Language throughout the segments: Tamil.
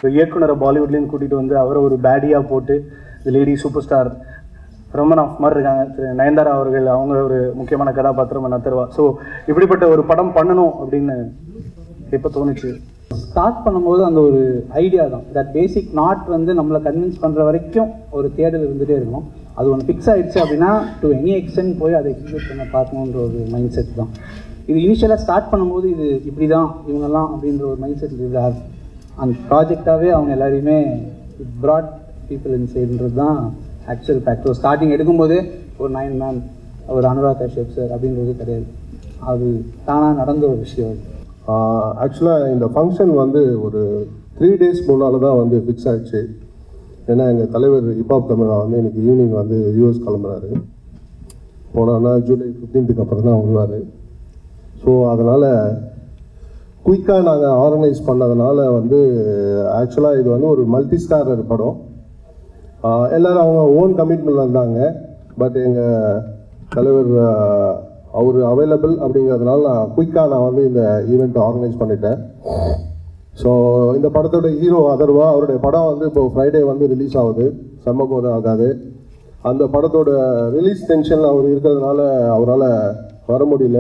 ஒரு இயக்குனரை பாலிவுட்லேருந்து கூட்டிகிட்டு வந்து அவரை ஒரு பேடியாக போட்டு லேடி சூப்பர் ஸ்டார் ரொமன் ஆஃப் மாதிரி இருக்காங்க திரு நயன்தாரா அவர்கள் அவங்க ஒரு முக்கியமான கதாபாத்திரம் நத்தருவா ஸோ இப்படிப்பட்ட ஒரு படம் பண்ணணும் அப்படின்னு எப்போ தோணுச்சு ஸ்டார்ட் பண்ணும்போது அந்த ஒரு ஐடியா தான் தட் பேசிக் நாட் வந்து நம்மளை கன்வின்ஸ் பண்ணுற வரைக்கும் ஒரு தேடல் இருந்துகிட்டே இருக்கும் அது ஒன்று ஃபிக்ஸ் ஆயிடுச்சு அப்படின்னா டு எனி எக்ஸ்டென்ட் போய் அதை எக்ஸிக்யூட் பண்ண பார்க்கணுன்ற ஒரு மைண்ட் செட் தான் இது இனிஷியலாக ஸ்டார்ட் பண்ணும்போது இது இப்படி தான் இவங்கெல்லாம் அப்படின்ற ஒரு மைண்ட் செட் இது அந்த ப்ராஜெக்டாகவே அவங்க எல்லாரையுமே ப்ராட் பீப்புள் இன் சைடுன்றது தான் ஆக்சுவல் ஃபேக்ட் ஸ்டார்டிங் எடுக்கும்போதே ஒரு நைன் மேம் ஒரு அனுராக் கஷ்யப் சார் அப்படின்றது கிடையாது அது தானாக நடந்த ஒரு விஷயம் அது ஆக்சுவலாக இந்த ஃபங்க்ஷன் வந்து ஒரு த்ரீ டேஸ் முன்னால் தான் வந்து ஃபிக்ஸ் ஆயிடுச்சு ஏன்னா எங்கள் தலைவர் ஹிப்ஹாப் தமிழா வந்து இன்னைக்கு ஈவினிங் வந்து யூஎஸ் கிளம்புறாரு போனான்னா ஜூலை ஃபிஃப்டீன்த்துக்கு அப்புறம் தான் வருவார் ஸோ அதனால் குயிக்காக நாங்கள் ஆர்கனைஸ் பண்ணதுனால வந்து ஆக்சுவலாக இது வந்து ஒரு மல்டி ஸ்டாரர் படம் ஆஹ் எல்லாரும் அவங்க ஓன் கமிட்மெண்ட்ல இருந்தாங்க பட் எங்கள் தலைவர் அவர் அவைலபிள் அப்படிங்கிறதுனால நான் குயிக்காக நான் வந்து இந்த ஈவெண்ட் ஆர்கனைஸ் பண்ணிட்டேன் ஸோ இந்த படத்தோட ஹீரோ அதர்வா அவருடைய படம் வந்து இப்போ ஃப்ரைடே வந்து ரிலீஸ் ஆகுது செம்ம போது ஆகாது அந்த படத்தோட ரிலீஸ் டென்ஷனில் அவர் இருக்கிறதுனால அவரால் வர முடியல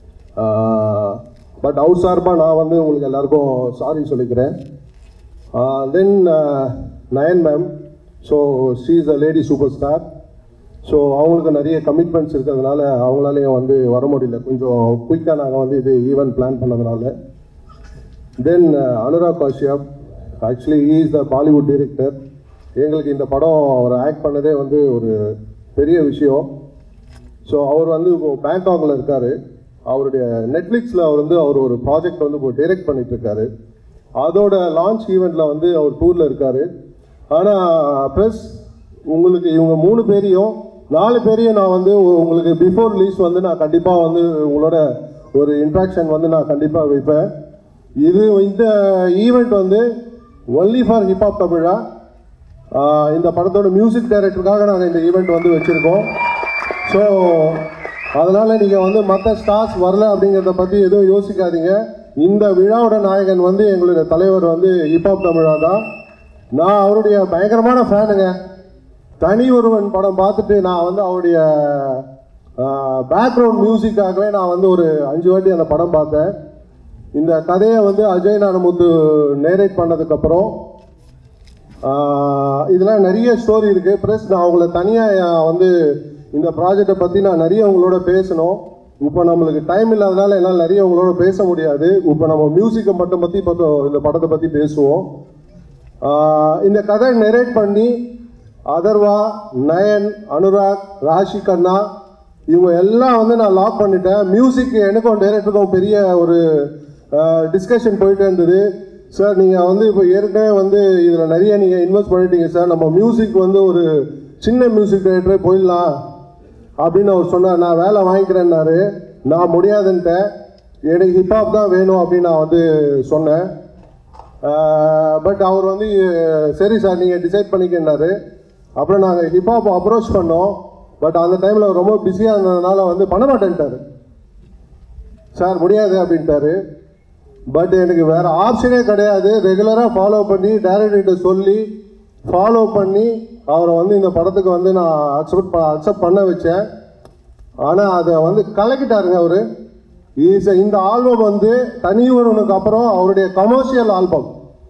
பட் அவர் சார்பாக நான் வந்து உங்களுக்கு எல்லாருக்கும் சாரி சொல்லிக்கிறேன் then Nayan ma'am so she is a lady super star so அவங்களுக்கு நிறைய கமிட்மெண்ட்ஸ் இருக்கிறதுனால அவங்களாலையும் வந்து வர முடியல கொஞ்சம் குயிக்காக நாங்கள் வந்து இது ஈவெண்ட் பிளான் பண்ணதுனால then Anurag Kashyap actually he is the Bollywood director எங்களுக்கு இந்த படம் அவர் ஆக்ட் பண்ணதே வந்து ஒரு பெரிய விஷயம் ஸோ அவர் வந்து இப்போ பேங்காக்ல இருக்காரு அவருடைய நெட்ஃப்ளிக்ஸில் அவர் வந்து அவர் ஒரு ப்ராஜெக்ட் வந்து இப்போ டைரக்ட் பண்ணிட்டு இருக்காரு அதோட லான்ச் ஈவெண்ட்ல வந்து அவர் டூர்ல இருக்காரு ஆனால் ப்ளஸ் உங்களுக்கு இவங்க மூணு பேரையும் நாலு பேரையும் நான் வந்து உங்களுக்கு பிஃபோர் ரிலீஸ் வந்து நான் கண்டிப்பாக வந்து உங்களோட ஒரு இன்ட்ராக்ஷன் வந்து நான் கண்டிப்பாக வைப்பேன் இது இந்த ஈவெண்ட் வந்து ஒன்லி ஃபார் ஹிப்ஹாப் தமிழா ஆஹ் இந்த படத்தோட மியூசிக் டைரக்டருக்காக நாங்கள் இந்த ஈவெண்ட் வந்து வச்சுருக்கோம் ஸோ அதனால் நீங்கள் வந்து மற்ற ஸ்டார்ஸ் வரல அப்படிங்கிறத பற்றி எதுவும் யோசிக்காதீங்க இந்த விழாவோட நாயகன் வந்து எங்களுடைய தலைவர் வந்து ஹிப்ஹாப் தமிழா தான் நான் அவருடைய பயங்கரமான ஃபேனுங்க தனி ஒருவன் படம் பார்த்துட்டு நான் வந்து அவருடைய பேக்ரவுண்ட் மியூசிக்காகவே நான் வந்து ஒரு அஞ்சு வாட்டி அந்த படம் பார்த்தேன் இந்த கதையை வந்து அஜய் நானமுத்து நேரேட் பண்ணதுக்கப்புறம் இதெல்லாம் நிறைய ஸ்டோரி இருக்குது ப்ளஸ் நான் அவங்கள தனியாக வந்து இந்த ப்ராஜெக்டை பற்றி நான் நிறைய உங்களோட பேசணும் இப்போ நம்மளுக்கு டைம் இல்லாதனால என்னால் நிறைய உங்களோட பேச முடியாது இப்போ நம்ம மியூசிக்கை மட்டும் பற்றி இப்போ இந்த படத்தை பற்றி பேசுவோம் ஆஹ் இந்த கதை நெரேட் பண்ணி அதர்வா நயன் அனுராக் ராஷி கண்ணா இவங்க எல்லாம் வந்து நான் லாக் பண்ணிட்டேன் மியூசிக் எனக்கும் டைரக்டருக்கும் பெரிய ஒரு டிஸ்கஷன் போயிட்டு இருந்தது சார் நீங்கள் வந்து இப்போ ஏற்கனவே வந்து இதில் நிறைய நீங்கள் இன்வெஸ்ட் பண்ணிட்டீங்க சார் நம்ம மியூசிக் வந்து ஒரு சின்ன மியூசிக் டைரக்டரே போயிடலாம் அப்படின்னு அவர் சொன்னார் நான் வேலை வாங்கிக்கிறேன்னாரு நான் முடியாதுன்ட்டேன் எனக்கு ஹிப்ஹாப் தான் வேணும் அப்படின்னு நான் வந்து சொன்னேன் பட் அவர் வந்து சரி சார் நீங்கள் டிசைட் பண்ணிக்கினாரு அப்புறம் நாங்கள் ஹிப்ஹாப் அப்ரோச் பண்ணோம் பட் அந்த டைமில் ரொம்ப பிஸியாக இருந்ததுனால வந்து பண்ண மாட்டேன்ட்டாரு சார் முடியாது அப்படின்ட்டாரு பட் எனக்கு வேற ஆப்ஷனே கிடையாது ரெகுலராக ஃபாலோ பண்ணி டேரக்டர்கிட்ட சொல்லி ஃபாலோ பண்ணி அவரை வந்து இந்த படத்துக்கு வந்து நான் அக்செப்ட் அக்செப்ட் பண்ண வச்சேன் ஆனால் அதை வந்து கலக்கிட்டாருங்க அவரு இஸ் இந்த ஆல்பம் வந்து தனி ஒருவனுக்கு அப்புறம் அவருடைய கமர்ஷியல் ஆல்பம்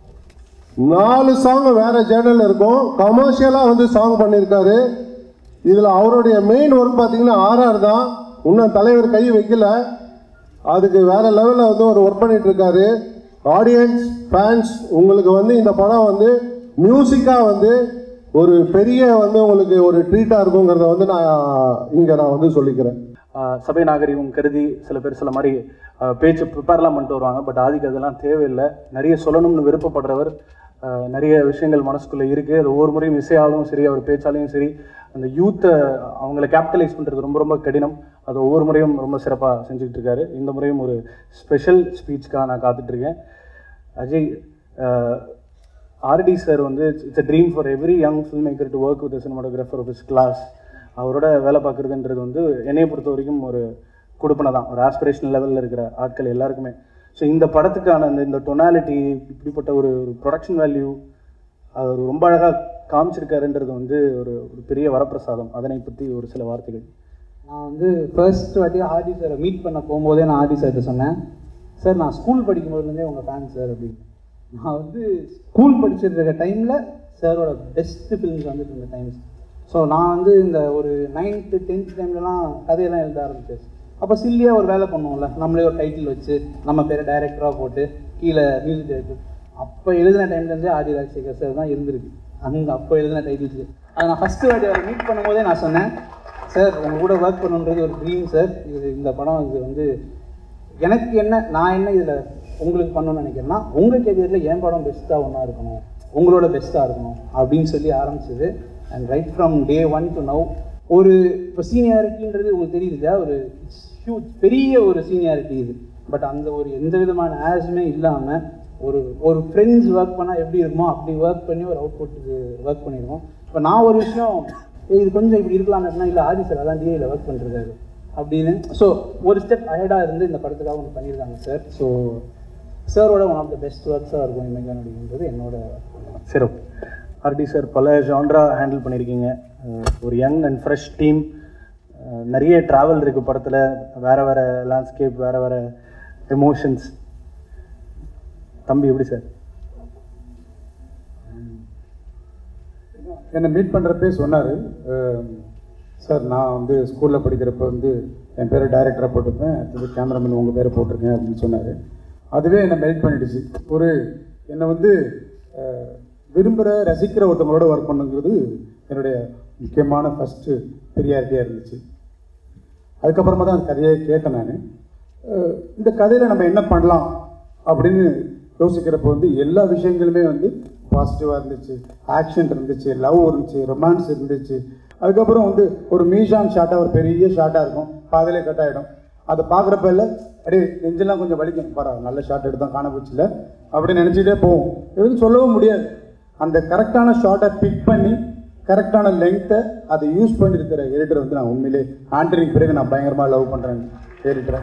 நாலு சாங் வேற ஜேர்னல் இருக்கும் கமர்ஷியலாக வந்து சாங் பண்ணியிருக்காரு இதில் அவருடைய மெயின் ஒர்க் பார்த்தீங்கன்னா ஆர்ஆர் தான் இன்னும் தலைவர் கை வைக்கல அதுக்கு வேற லெவலில் வந்து ஒரு ஒர்க் பண்ணிட்டு இருக்காரு ஆடியன்ஸ் ஃபேன்ஸ் உங்களுக்கு வந்து இந்த படம் வந்து மியூசிக்காக வந்து ஒரு பெரிய வந்து உங்களுக்கு ஒரு ட்ரீட்டாக இருக்குங்கிறத வந்து நான் இங்கே நான் வந்து சொல்லிக்கிறேன் ஆஹ் சபை நாகரிகம் கருதி சில பேர் சில மாதிரி ஆஹ் பேச்சு ப்ரிப்பேர்லாம் பண்ணிட்டு வருவாங்க பட் ஆதிக்கு அதெல்லாம் தேவையில்லை நிறைய சொல்லணும்னு விருப்பப்படுறவர் ஆஹ் நிறைய விஷயங்கள் மனசுக்குள்ளே இருக்குது அது ஒவ்வொரு முறையும் இசையாலும் சரி அவர் பேச்சாலையும் சரி அந்த யூத்தை அவங்கள கேபிட்டலைஸ் பண்ணுறது ரொம்ப ரொம்ப கடினம் அது ஒவ்வொரு முறையும் ரொம்ப சிறப்பாக செஞ்சுக்கிட்டு இருக்காரு இந்த முறையும் ஒரு ஸ்பெஷல் ஸ்பீச்சுக்காக நான் காத்துட்ருக்கேன் அஜய் ஆர்டி சார் வந்து it's a dream for every young film maker to work with cinematographer of his class அவரோட வேலை பார்க்குறதுன்றது வந்து என்னைய பொறுத்த வரைக்கும் ஒரு கொடுப்பனை தான் ஒரு ஆஸ்பிரேஷனல் லெவலில் இருக்கிற ஆட்கள் எல்லாருக்குமே ஸோ இந்த படத்துக்கான இந்த இந்த டொனாலிட்டி இப்படிப்பட்ட ஒரு ஒரு ப்ரொடக்ஷன் வேல்யூ அவர் ரொம்ப அழகாக காமிச்சிருக்காருன்றது வந்து ஒரு ஒரு பெரிய வரப்பிரசாதம் அதனை பற்றி ஒரு சில வார்த்தைகள் நான் வந்து ஃபர்ஸ்ட் வாட்டி ஆதி சாரை மீட் பண்ண போகும்போதே நான் ஆதி சார்கிட்ட சொன்னேன் சார் நான் ஸ்கூல் படிக்கும்போதுலேருந்தே உங்கள் ஃபேன் சார் அப்படின்னு நான் வந்து ஸ்கூல் படிச்சிட்டு இருக்க டைமில் சாரோட பெஸ்ட் ஃபிலிம்ஸ் வந்துட்டு இருந்த டைம்ஸ் ஸோ நான் வந்து இந்த ஒரு நைன்த்து டென்த் டைம்லலாம் கதையெல்லாம் எழுத ஆரம்பிச்சேன் அப்போ சில்லியாக ஒரு வேலை பண்ணுவோம்ல நம்மளே ஒரு டைட்டில் வச்சு நம்ம பேரை டைரக்டராக போட்டு கீழே மியூசிக் டைரக்டர் அப்போ எழுதின டைம்லேருந்தே ஆதி ராஜசேகர் சார் தான் இருந்திருக்கு அங்கே அப்போ எழுதின டைட்டில்ஸ் அதை நான் ஃபஸ்ட்டு வாட்டி அவரை மீட் பண்ணும்போதே நான் சொன்னேன் சார் உங்க கூட ஒர்க் பண்ணுன்றது ஒரு ட்ரீம் சார் இது இந்த படம் இது வந்து எனக்கு என்ன நான் என்ன இதில் உங்களுக்கு பண்ணணும்னு நினைக்கிறேன்னா உங்கள் கெரியரில் என் படம் பெஸ்ட்டாக ஒன்றா இருக்கணும் உங்களோட பெஸ்ட்டாக இருக்கணும் அப்படின்னு சொல்லி ஆரம்பிச்சது and right from day one to now ஒரு இப்போ சீனியாரிட்டின்றது உங்களுக்கு தெரியுது இல்லையா ஒரு ஹியூஜ் பெரிய ஒரு சீனியாரிட்டி இது பட் அந்த ஒரு எந்த விதமான ஆஸுமே இல்லாமல் ஒரு ஒரு ஃப்ரெண்ட்ஸ் ஒர்க் பண்ணால் எப்படி இருக்குமோ அப்படி ஒர்க் பண்ணி ஒரு அவுட்புட்டுக்கு ஒர்க் பண்ணியிருக்கோம் இப்போ நான் ஒரு விஷயம் ஏய், இது கொஞ்சம் இப்படி இருக்கலாம் அப்படின்னா இல்லை ஆதி சார் அதான் டிஏல ஒர்க் பண்ணிருக்காரு அப்படின்னு ஸோ ஒரு ஸ்டெப் அஹெடாக இருந்து இந்த படத்துக்காக ஒன்று பண்ணியிருக்காங்க சார் ஸோ சாரோட ஒன் ஆஃப் த பெஸ்ட் ஒர்க்ஸாக இருக்கும் இமேஜான் அப்படின்றது என்னோட சரி ஓகே ஆர்டி சார் பல ஜான்ரா ஹேண்டில் பண்ணியிருக்கீங்க அஹ் ஒரு யங் அண்ட் ஃப்ரெஷ் டீம் நிறைய ட்ராவல் இருக்குது படத்தில் வேறு வேறு லேண்ட்ஸ்கேப் வேறு வேறு எமோஷன்ஸ் தம்பி எப்படி சார் என்னை மீட் பண்ணுறப்பே சொன்னார் சார் நான் வந்து ஸ்கூலில் படிக்கிறப்ப வந்து என் பேரை டைரக்டராக போட்டிருப்பேன் அடுத்தது கேமராமேன் உங்கள் பேரை போட்டிருக்கேன் அப்படின்னு சொன்னார் அதுவே என்னை மெல்ட் பண்ணிடுச்சு ஒரு என்னை வந்து அஹ், விரும்புகிற ரசிக்கிற ஒருத்தவங்களோட ஒர்க் பண்ணுங்கிறது என்னுடைய முக்கியமான ஃபஸ்ட்டு ப்ரியாரிட்டியாக இருந்துச்சு அதுக்கப்புறமா தான் அந்த கதையை கேட்டேன் நான் இந்த கதையில் நம்ம என்ன பண்ணலாம் அப்படின்னு யோசிக்கிறப்போ வந்து எல்லா விஷயங்களுமே வந்து பாசிட்டிவாக இருந்துச்சு ஆக்ஷன் இருந்துச்சு லவ் இருந்துச்சு ரொமான்ஸ் இருந்துச்சு அதுக்கப்புறம் வந்து ஒரு மீஷான் ஷாட்டாக ஒரு பெரிய ஷாட்டாக இருக்கும் பாதிலே கட் ஆகிடும் அதை பார்க்குறப்ப இல்லை அப்படியே நெஞ்செல்லாம் கொஞ்சம் வலிக்கும் பரவாயில்ல நல்ல ஷாட் எடுத்தோம் காண போச்சுல அப்படின்னு நினச்சிட்டே போவோம் எதுவும் சொல்லவும் முடியாது அந்த கரெக்டான ஷாட்டை பிக் பண்ணி கரெக்டான லெங்க்த்தை அதை யூஸ் பண்ணியிருக்கிற எடிட்டர் வந்து நான் உண்மையிலே ஆண்டரிங் பிறகு நான் பயங்கரமாக லவ் பண்ணுறேன் எடிட்டரை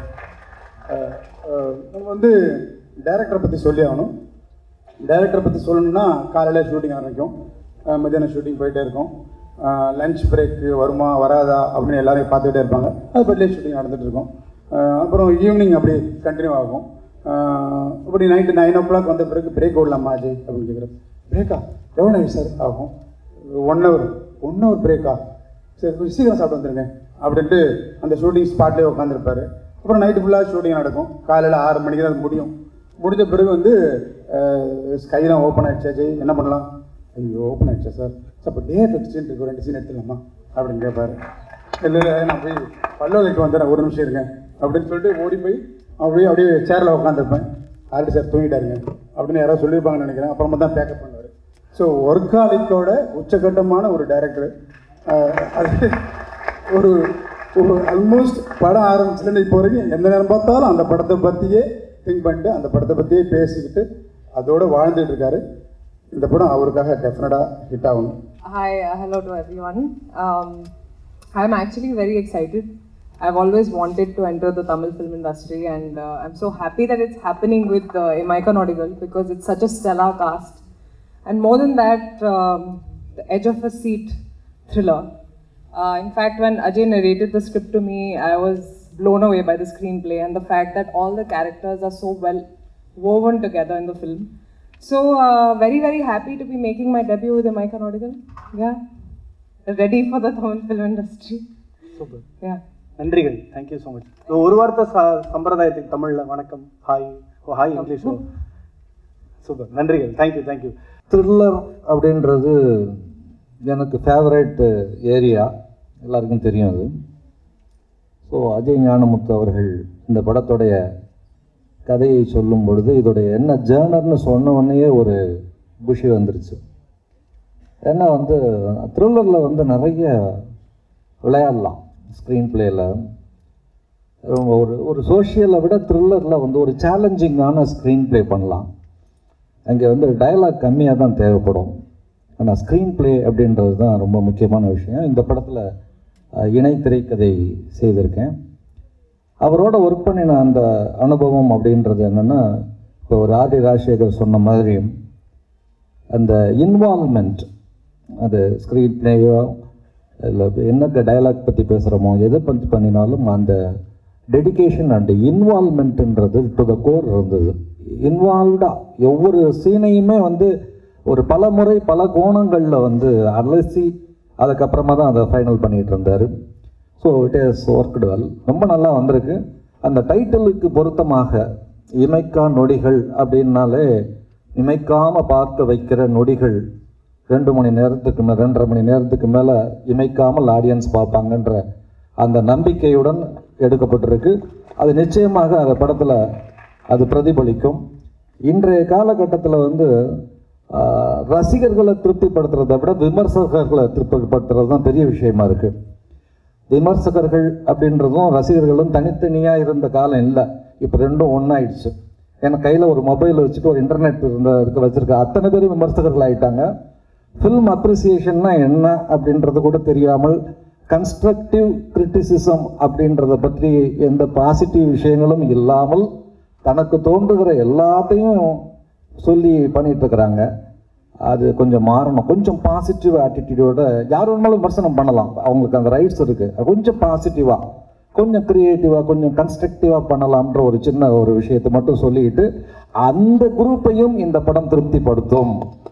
நம்ம வந்து டைரக்டரை பற்றி சொல்லி ஆகணும் டைரக்டரை பற்றி சொல்லணும்னா காலையில் ஷூட்டிங் ஆரம்பிக்கும் அஹ் மத்தியானம் ஷூட்டிங் போயிட்டே இருக்கும் லஞ்ச் பிரேக்கு வருமா வராதா அப்படின்னு எல்லாரையும் பார்த்துக்கிட்டே இருப்பாங்க அது பற்றிலே ஷூட்டிங் நடந்துட்டு இருக்கும் அஹ் அப்புறம் ஈவினிங் அப்படி கண்டினியூ ஆகும் அஹ் அப்படி நைட்டு நைன் ஓ கிளாக் வந்த பிறகு பிரேக் விடலாமா அஜய் அப்படின்னு கேட்குறேன் பிரேக்கா எவ்வளோ நேரம் சார் ஆகும் ஒன் ஹவர் ஒன் ஹவர் பிரேக்கா சரி கொஞ்சம் சீக்கிரம் சாப்பிட்டு வந்துருங்க அப்படின்ட்டு அந்த ஷூட்டிங் ஸ்பாட்லேயே உட்காந்துருப்பாரு அப்புறம் நைட்டு ஃபுல்லாக ஷூட்டிங் நடக்கும் காலையில் ஆறு மணிக்கு தான் அது முடியும் முடிஞ்ச பிறகு வந்து ஸ்கைலாம் ஓப்பன் ஆயிடுச்சா ஜெய் என்ன பண்ணலாம் ஐயோ ஓப்பன் ஆயிடுச்சா சார் சார் இப்போ டேட் வச்சுட்டு இருக்கு ரெண்டு சீன் எடுத்துக்கலாமா அப்படின்னு கேட்பாரு இல்லை இல்லை நான் போய் பல்லவலைக்கு வந்துடுறேன் ஒரு நிமிஷம் இருக்கேன் அப்படின்னு சொல்லிட்டு ஓடி போய் அப்படியே அப்படியே சேரில் உட்காந்துருப்பேன் ஆல்ரெடி சார் தூங்கிட்டாருங்க அப்படின்னு யாராவது சொல்லியிருப்பாங்கன்னு நினைக்கிறேன் அப்புறமா தான் பேக்கப் பண்ணுவார் ஸோ ஒர்க்காலிக்கோட உச்சகட்டமான ஒரு டைரக்டர் அது ஒரு ஒரு ஆல்மோஸ்ட் படம் ஆரம்பிச்சுலேருந்து இப்போ வரைக்கும் எந்த நேரம் பார்த்தாலும் அந்த படத்தை பற்றியே திங்க் பண்ணிட்டு அந்த படத்தை பற்றியே பேசிக்கிட்டு அதோட வாழ்ந்துட்டு இருக்காரு இந்த படம் அவருக்காக டெஃபினட்டாக ஹிட் ஆகணும் Hi, uh, hello to everyone. Um, I'm actually very excited. I've always wanted to enter the Tamil film industry, and uh, I'm so happy that it's happening with uh, Emaika Nodigal because it's such a stellar cast. And more than that, um, the edge of a seat thriller. Uh, in fact, when Ajay narrated the script to me, I was blown away by the screenplay and the fact that all the characters are so well woven together in the film. So, uh, very, very happy to be making my debut with Emaika Nodigal. Yeah. Ready for the Tamil film industry. Super Yeah. நன்றிகள் தேங்க்யூ ஸோ மச் ஒரு வார்த்தை ச சம்பிரதாயத்துக்கு தமிழில் வணக்கம் hi oh hi English super நன்றிகள் தேங்க்யூ தேங்க்யூ த்ரில்லர் அப்படின்றது எனக்கு ஃபேவரட் ஏரியா எல்லாருக்கும் தெரியும் அது ஸோ அஜய் ஞானமுத்து அவர்கள் இந்த படத்துடைய கதையை சொல்லும் பொழுது இதோடைய என்ன ஜேர்னர்னு சொன்ன உடனேயே ஒரு குஷி வந்துருச்சு ஏன்னா வந்து த்ரில்லரில் வந்து நிறைய விளையாடலாம் ஸ்க்ரீன் பிளேயில் ஒரு ஒரு சோஷியலை விட த்ரில்லரில் வந்து ஒரு சேலஞ்சிங்கான ஸ்க்ரீன் ப்ளே பண்ணலாம் அங்கே வந்து டயலாக் கம்மியாக தான் தேவைப்படும் ஆனால் ஸ்க்ரீன் ப்ளே அப்படின்றது தான் ரொம்ப முக்கியமான விஷயம் இந்த படத்தில் அஹ், இணை திரைக்கதை செய்திருக்கேன் அவரோட ஒர்க் பண்ணின அந்த அனுபவம் அப்படின்றது என்னென்னா இப்போ ஒரு ஆதி ராஜசேகர் சொன்ன மாதிரி அந்த இன்வால்மெண்ட் அது ஸ்க்ரீன் பிளேயோ இல்லை என்ன டயலாக் பற்றி பேசுகிறோமோ எதை பற்றி பண்ணினாலும் அந்த டெடிகேஷன் அண்ட் இன்வால்மெண்ட்ன்றது டு த கோர் இருந்தது இன்வால்வ்டாக ஒவ்வொரு சீனையுமே வந்து ஒரு பல முறை பல கோணங்களில் வந்து அலசி அதுக்கப்புறமா தான் அதை ஃபைனல் பண்ணிகிட்டு இருந்தார் so it is worked well ரொம்ப நல்லா வந்திருக்கு அந்த டைட்டிலுக்கு பொருத்தமாக இமைக்கா நொடிகள் அப்படின்னாலே இமைக்காம பார்க்க வைக்கிற நொடிகள் ரெண்டு மணி நேரத்துக்கு மே ரெண்டரை மணி நேரத்துக்கு மேலே இமைக்காமல் ஆடியன்ஸ் பார்ப்பாங்கன்ற அந்த நம்பிக்கையுடன் எடுக்கப்பட்டிருக்கு அது நிச்சயமாக அந்த படத்தில் அது பிரதிபலிக்கும் இன்றைய காலகட்டத்தில் வந்து ஆஹ், ரசிகர்களை திருப்திப்படுத்துறதை விட விமர்சகர்களை திருப்திப்படுத்துறது தான் பெரிய விஷயமா இருக்குது விமர்சகர்கள் அப்படின்றதும் ரசிகர்களும் தனித்தனியாக இருந்த காலம் இல்லை இப்போ ரெண்டும் ஒன்றாயிடுச்சு ஏன்னா கையில் ஒரு மொபைல் வச்சுட்டு ஒரு இன்டர்நெட் இருந்த இருக்க வச்சுருக்க அத்தனை பேரும் விமர்சகர்கள் ஆயிட்டாங்க ஃபில்ம் அப்ரிசியேஷன்னா என்ன அப்படின்றது கூட தெரியாமல் கன்ஸ்ட்ரக்டிவ் கிரிட்டிசிசம் அப்படின்றத பற்றி எந்த பாசிட்டிவ் விஷயங்களும் இல்லாமல் தனக்கு தோன்றுகிற எல்லாத்தையும் சொல்லி பண்ணிட்டு இருக்கிறாங்க அது கொஞ்சம் மாறணும் கொஞ்சம் பாசிட்டிவ் ஆட்டிடியூடோட யார் வேணுமாலும் விமர்சனம் பண்ணலாம் அவங்களுக்கு அந்த ரைட்ஸ் இருக்கு கொஞ்சம் பாசிட்டிவாக கொஞ்சம் கிரியேட்டிவாக கொஞ்சம் கன்ஸ்ட்ரக்டிவாக பண்ணலாம்ன்ற ஒரு சின்ன ஒரு விஷயத்தை மட்டும் சொல்லிட்டு அந்த குரூப்பையும் இந்த படம் திருப்திப்படுத்தும்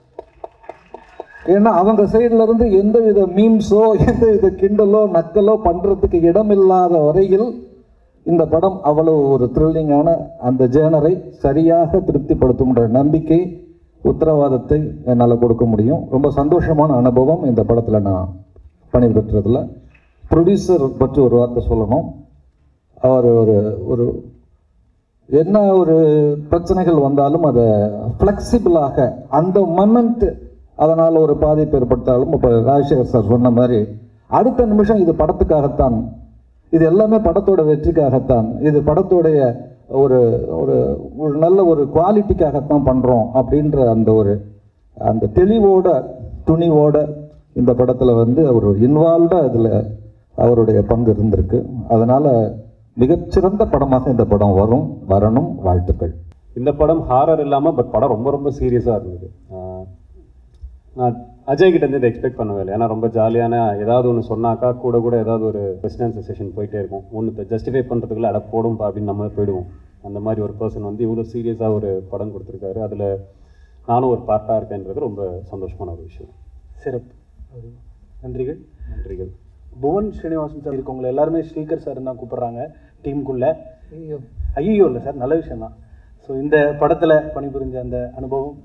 ஏன்னா அவங்க சைடுல இருந்து எந்த வித மீம்ஸோ எந்த வித கிண்டலோ நக்கலோ பண்றதுக்கு இடமில்லாத வரையில் இந்த படம் அவ்வளவு ஒரு த்ரில்லிங்கான அந்த ஜேனரை சரியாக திருப்திப்படுத்தும்ன்ற நம்பிக்கை உத்தரவாதத்தை என்னால் கொடுக்க முடியும் ரொம்ப சந்தோஷமான அனுபவம் இந்த படத்தில் நான் பணிபெற்றதில் ப்ரொடியூசர் பற்றி ஒரு வார்த்தை சொல்லணும் அவர் ஒரு ஒரு என்ன ஒரு பிரச்சனைகள் வந்தாலும் அதை ஃப்ளெக்சிபிளாக அந்த மொமெண்ட் அதனால் ஒரு பாதிப்பு ஏற்படுத்தாலும் இப்போ ராஜசேகர் சார் சொன்ன மாதிரி அடுத்த நிமிஷம் இது படத்துக்காகத்தான் இது எல்லாமே படத்தோட வெற்றிக்காகத்தான் இது படத்தோடைய ஒரு ஒரு ஒரு நல்ல ஒரு குவாலிட்டிக்காகத்தான் பண்ணுறோம் அப்படின்ற அந்த ஒரு அந்த தெளிவோட துணிவோட இந்த படத்தில் வந்து அவர் இன்வால்வ்டாக அதில் அவருடைய பங்கு இருந்திருக்கு அதனால் மிகச்சிறந்த படமாக இந்த படம் வரும் வரணும் வாழ்த்துக்கள் இந்த படம் ஹாரர் இல்லாமல் பட் படம் ரொம்ப ரொம்ப சீரியஸாக இருந்தது ஆஹ் நான் அஜய் கிட்ட இருந்து இதை எக்ஸ்பெக்ட் பண்ணவே இல்லை ஏன்னா ரொம்ப ஜாலியான ஏதாவது ஒன்று சொன்னாக்கா கூட கூட ஏதாவது ஒரு கொஸ்டின் ஆன்சர் செஷன் போயிட்டே இருக்கும் ஒன்று ஜஸ்டிஃபை பண்ணுறதுக்குள்ள அட போடும்பா அப்படின்னு நம்ம போயிடுவோம் அந்த மாதிரி ஒரு பர்சன் வந்து இவ்வளோ சீரியஸாக ஒரு படம் கொடுத்துருக்காரு அதில் நானும் ஒரு பார்ட்டாக இருக்கேன்றது ரொம்ப சந்தோஷமான ஒரு விஷயம் சிறப்பு நன்றிகள் நன்றிகள் புவன் ஸ்ரீனிவாசன் சார் இருக்கவங்க எல்லாருமே ஸ்ரீகர் சார் தான் கூப்பிடுறாங்க டீமுக்குள்ள ஐயோ ஐயோ இல்லை சார் நல்ல விஷயம் தான் ஸோ இந்த படத்தில் பணிபுரிஞ்ச அந்த அனுபவம்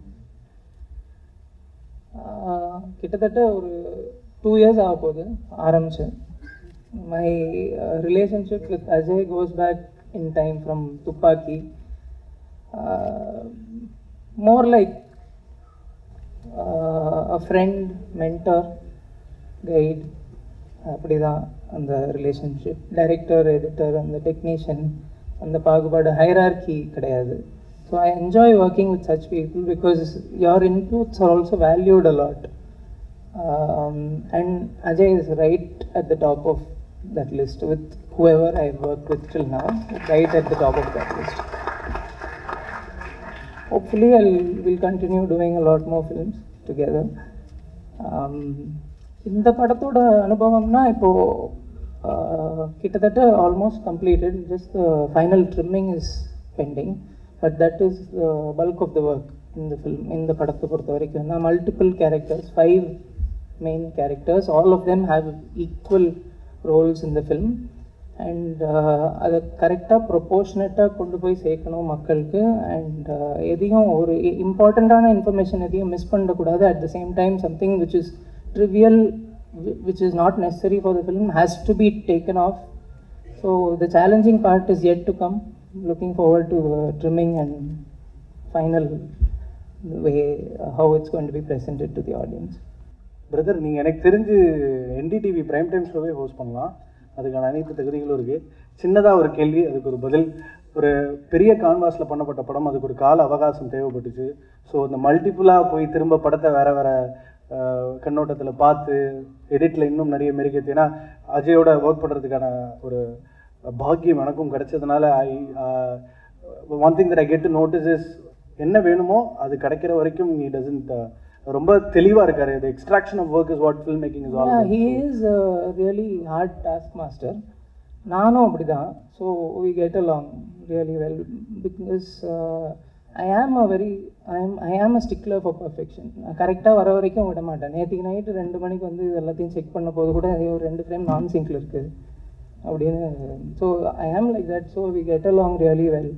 ஆஹ் கிட்டத்தட்ட ஒரு டூ இயர்ஸ் ஆக போகுது ஆரம்பிச்சேன் my relationship with Ajay goes back in time from Thuppakki more like a friend mentor guide அப்படிதான் அந்த ரிலேஷன்ஷிப் டைரக்டர் எடிட்டர் அந்த டெக்னீஷியன் அந்த பாகுபாடு ஹைரார்கி கிடையாது so I enjoy working with such people because your inputs are also valued a lot and Ajay is right at the top of that list with whoever I worked with till now, right at the top of that list. Hopefully, I'll will continue doing a lot more films together. Um, இந்த படத்தோட அனுபவம்னா இப்போ ஆஹ், கிட்டத்தட்ட almost completed just final trimming is pending but that is bulk of the work இந்த ஃபில்ம் இந்த படத்தை பொறுத்த வரைக்கும் நான் multiple characters five main characters all of them have equal roles இந்த ஃபில்ம் அண்ட் அதை கரெக்டாக ப்ரொபோர்ஷனேட்டாக கொண்டு போய் சேர்க்கணும் மக்களுக்கு அண்ட் எதையும் ஒரு இம்பார்ட்டண்ட்டான இன்ஃபர்மேஷன் எதையும் மிஸ் பண்ணக்கூடாது at the same time something which is trivial which is not necessary for the film has to be taken off so the challenging part is yet to come looking forward to trimming and final way how it's going to be presented to the audience brother நீங்கள் எனக்கு தெரிஞ்சு என்டிடிவி பிரைம் டைம் ஷோவே ஹோஸ்ட் பண்ணலாம் அதுக்கான அனைத்து தகுதிகளும் இருக்குது சின்னதாக ஒரு கேள்வி அதுக்கு ஒரு பதில் ஒரு பெரிய கான்வாஸில் பண்ணப்பட்ட படம் அதுக்கு ஒரு கால அவகாசம் தேவைப்பட்டுச்சு ஸோ இந்த மல்டிப்புளாக போய் திரும்ப படத்தை வேற வேற கண்ணோட்டத்தில் பார்த்து எடிட்டில் இன்னும் நிறைய மெருகேற்று ஏன்னா அஜயோட ஒர்க் பண்ணுறதுக்கான ஒரு பாக்கியம் எனக்கும் கிடைச்சதுனால I one thing that I get to notice is என்ன வேணுமோ அது கிடைக்கிற வரைக்கும் he doesn't uh, ரொம்ப தெளிவா இருக்காரு the extraction of work is what film making is all Yeah, about. he is a really hard taskmaster. நானும் அப்படிதான் so we get along really well because I am a very I ஆம் ஐ am a stickler for perfection நான் கரெக்டாக வர வரைக்கும் விட மாட்டேன் நேற்றுக்கு நைட்டு ரெண்டு மணிக்கு வந்து இது எல்லாத்தையும் செக் பண்ண போது கூட ஐயோ, ஒரு ரெண்டு ஃப்ரேம் நான் சிங்கில் இருக்குது அப்படின்னு so I am like that so we get along really well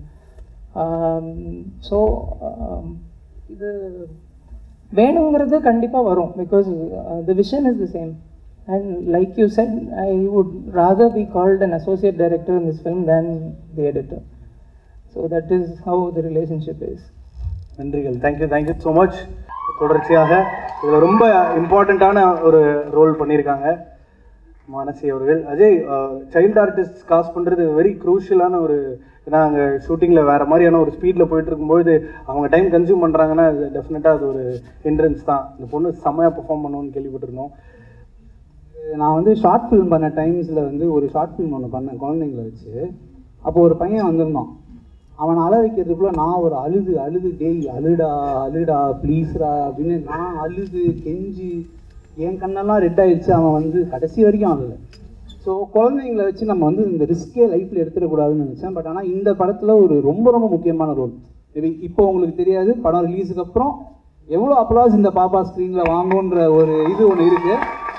so இது வேணுங்கிறது கண்டிப்பாக வரும் because the vision is the same and like you said I would rather be called an associate director in this film than the editor so that is how the relationship is நன்றிகள் தேங்க்யூ தேங்க்யூ ஸோ மச் தொடர்ச்சியாக இதில் ரொம்ப இம்பார்ட்டண்ட்டான ஒரு ரோல் பண்ணியிருக்காங்க மானசி அவர்கள் அஜய் சைல்டு ஆர்டிஸ்ட் காஸ்ட் பண்ணுறது வெரி க்ரூஷியலான ஒரு ஏன்னா அங்கே ஷூட்டிங்கில் வேறு மாதிரியான ஒரு ஸ்பீடில் போயிட்டு இருக்கும்போது அவங்க டைம் கன்சியூம் பண்ணுறாங்கன்னா அது டெஃபினட்டாக அது ஒரு ஹிண்ட்ரன்ஸ் தான் இந்த பொண்ணு செம்மையாக பெர்ஃபார்ம் பண்ணுவோம்னு கேள்விப்பட்டிருந்தோம் நான் வந்து ஷார்ட் ஃபிலிம் பண்ண டைம்ஸில் வந்து ஒரு ஷார்ட் ஃபிலிம் ஒன்று பண்ணேன் குழந்தைங்கள வச்சு அப்போ ஒரு பையன் வந்திருந்தான் அவனை அழ வைக்கிறதுக்குள்ள நான் ஒரு அழுது அழுது டேய் அழுடா அழுடா ப்ளீஸ்ரா அப்படின்னு நான் அழுது கெஞ்சி என் கண்ணெல்லாம் ரெட் ஆயிடுச்சு அவன் வந்து கடைசி வரைக்கும் அழல ஸோ குழந்தைங்களை வச்சு நம்ம வந்து இந்த ரிஸ்கே லைஃப்பில் எடுத்துடக்கூடாதுன்னு நினச்சேன் பட் ஆனால் இந்த படத்தில் ஒரு ரொம்ப ரொம்ப முக்கியமான ரோல் மேபி இப்போ உங்களுக்கு தெரியாது படம் ரிலீஸுக்கு அப்புறம் எவ்வளோ அப்ளாஸ் இந்த பாப்பா ஸ்க்ரீனில் வாங்குன்ற ஒரு இது ஒன்று இருக்குது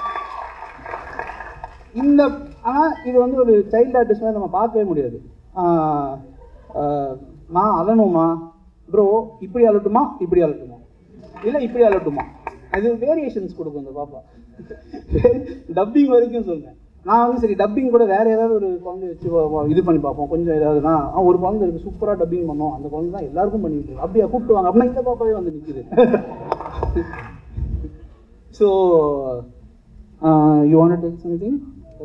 இந்த ஆனால் இது வந்து ஒரு சைல்டு ஆர்டிஸ்ட் மாதிரி நம்ம பார்க்கவே முடியாது ஆஹ் ஆஹ் நான் அழணுமா ப்ரோ இப்படி அழட்டுமா இப்படி அழட்டுமா இல்லை இப்படி அழட்டுமா அது வேரியேஷன்ஸ் கொடுக்கும் இந்த பாப்பா டப்பிங் வரைக்கும் சொல்றேன் நான் வந்து சரி டப்பிங் கூட வேற ஏதாவது ஒரு குழந்தை வச்சு வ- வ- இது பண்ணி பார்ப்போம் கொஞ்சம் ஏதாவதுனா ஆ, ஒரு குழந்தை இருக்கு சூப்பராக டப்பிங் பண்ணோம் அந்த குழந்தை தான் எல்லாருக்கும் பண்ணிட்டு இருக்கு அப்படியா கூப்பிட்டு வாங்க அப்படின்னா இந்த பாப்பாவே வந்து நிற்குது so you want tell something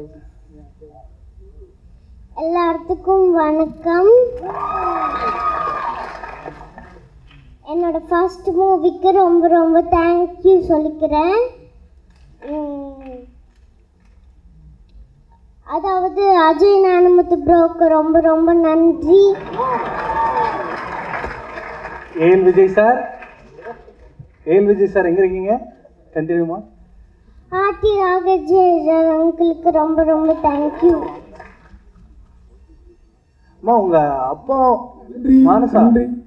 எல்லாத்துக்கும் வணக்கம் என்னோட ஃபர்ஸ்ட் மூவிக்கு ரொம்ப ரொம்ப தேங்க்யூ சொல்லிக்கிறேன் உம், அதாவது அஜய் நானமுத்து ப்ரோக்கு ரொம்ப ரொம்ப நன்றி AL Vijay sir AL Vijay sir எங்கே இருக்கீங்க கண்டினியூமா ஆர்டி ராகஜய் அங்கிளுக்கு ரொம்ப ரொம்ப தேங்க்யூ அம்மா உங்க அப்பா மானசா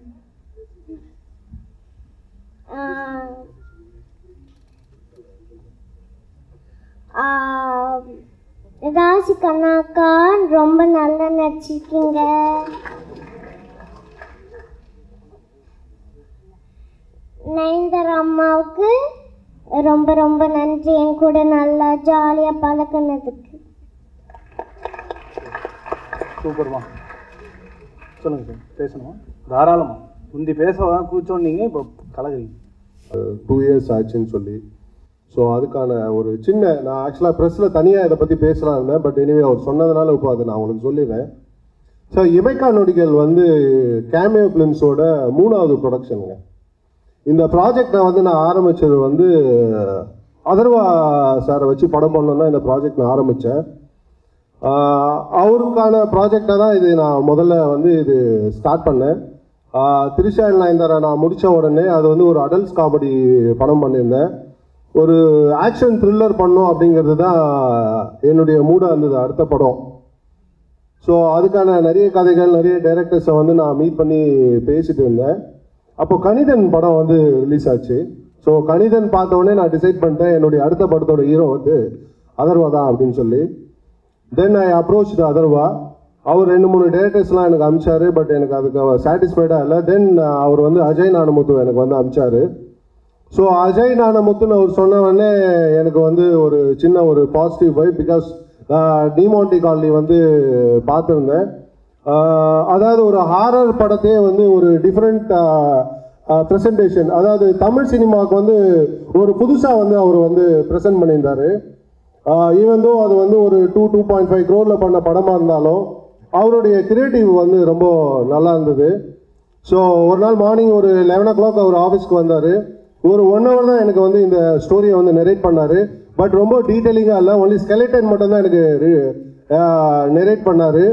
ராசி கண்ணாக்கா ரொம்ப நல்லா நடிச்சிருக்கீங்க நயன்தாரா அம்மாவுக்கு ரொம்ப ரொம்ப நன்றி என் கூட நல்லா ஜாலியாக பழக்கினதுக்கு சூப்பர்மா சொல்லுங்க சார் பேசணுமா தாராளமா முந்தி பேச கூச்சோன்னீங்க இப்போ கலகுறீங்க டூ இயர்ஸ் ஆச்சுன்னு சொல்லி ஸோ அதுக்கான ஒரு சின்ன நான் ஆக்சுவலாக ப்ரெஸ்ஸில் தனியாக இதை பற்றி பேசலாம் இருந்தேன் பட் எனிவே அவர் சொன்னதுனால இப்போ அதை நான் உங்களுக்கு சொல்லிடுறேன் ஸோ இமைக்கா நொடிகள் வந்து கேமியோ ஃபிலிம்ஸோட மூணாவது ப்ரொடக்ஷனுங்க இந்த ப்ராஜெக்ட் நான் வந்து நான் ஆரம்பித்தது வந்து அதர்வா சாரை வச்சு படம் பண்ணணும் தான் இந்த ப்ராஜெக்ட் நான் ஆரம்பித்தேன் அவருக்கான ப்ராஜெக்டை தான் இது நான் முதல்ல வந்து இது ஸ்டார்ட் பண்ணேன் ஆஹ் திரிஷா நயன்தாரா நான் முடித்த உடனே அது வந்து ஒரு அடல்ட்ஸ் காமெடி படம் பண்ணியிருந்தேன் ஒரு ஆக்ஷன் த்ரில்லர் பண்ணும் அப்படிங்கிறது தான் என்னுடைய மூடாக இருந்தது அடுத்த படம் ஸோ அதுக்கான நிறைய கதைகள் நிறைய டைரக்டர்ஸை வந்து நான் மீட் பண்ணி பேசிட்டு இருந்தேன் அப்போ கணிதன் படம் வந்து ரிலீஸ் ஆச்சு ஸோ கணிதன் பார்த்த உடனே நான் டிசைட் பண்ணிட்டேன் என்னுடைய அடுத்த படத்தோட ஹீரோ வந்து அதர்வா தான் அப்படின்னு சொல்லி தென் ஐ அப்ரோச் அதர்வா அவர் ரெண்டு மூணு டேரக்டர்ஸ்லாம் எனக்கு அமிச்சாரு பட் எனக்கு அதுக்கு சாட்டிஸ்ஃபைடாக இல்லை தென் அவர் வந்து அஜய் நானமுத்து எனக்கு வந்து அமிச்சாரு ஸோ அஜய் நானமுத்துன்னு அவர் சொன்ன உடனே எனக்கு வந்து ஒரு சின்ன ஒரு positive vibe because Demonte Colony வந்து பார்த்துருந்தேன் ஆஹ் அதாவது ஒரு ஹாரர் படத்தையே வந்து ஒரு டிஃப்ரெண்ட் ப்ரெசன்டேஷன் அதாவது தமிழ் சினிமாவுக்கு வந்து ஒரு புதுசாக வந்து அவர் வந்து ப்ரெசென்ட் பண்ணியிருந்தாரு ஈவன் தோ அது வந்து ஒரு டூ டூ பாயிண்ட் ஃபைவ் க்ரோரில் பண்ண படமாக இருந்தாலும் அவருடைய கிரியேட்டிவ் வந்து ரொம்ப நல்லா இருந்தது ஸோ ஒரு நாள் மார்னிங் ஒரு லெவன் ஓ கிளாக் அவர் ஆஃபீஸ்க்கு வந்தார் ஒரு ஒன் ஹவர் தான் எனக்கு வந்து இந்த ஸ்டோரியை வந்து நெரேட் பண்ணார் பட் ரொம்ப டீட்டெயிலிங்காக இல்லை ஒன்லி ஸ்கெலட்டன் மட்டும் தான் எனக்கு நெரேட் பண்ணார்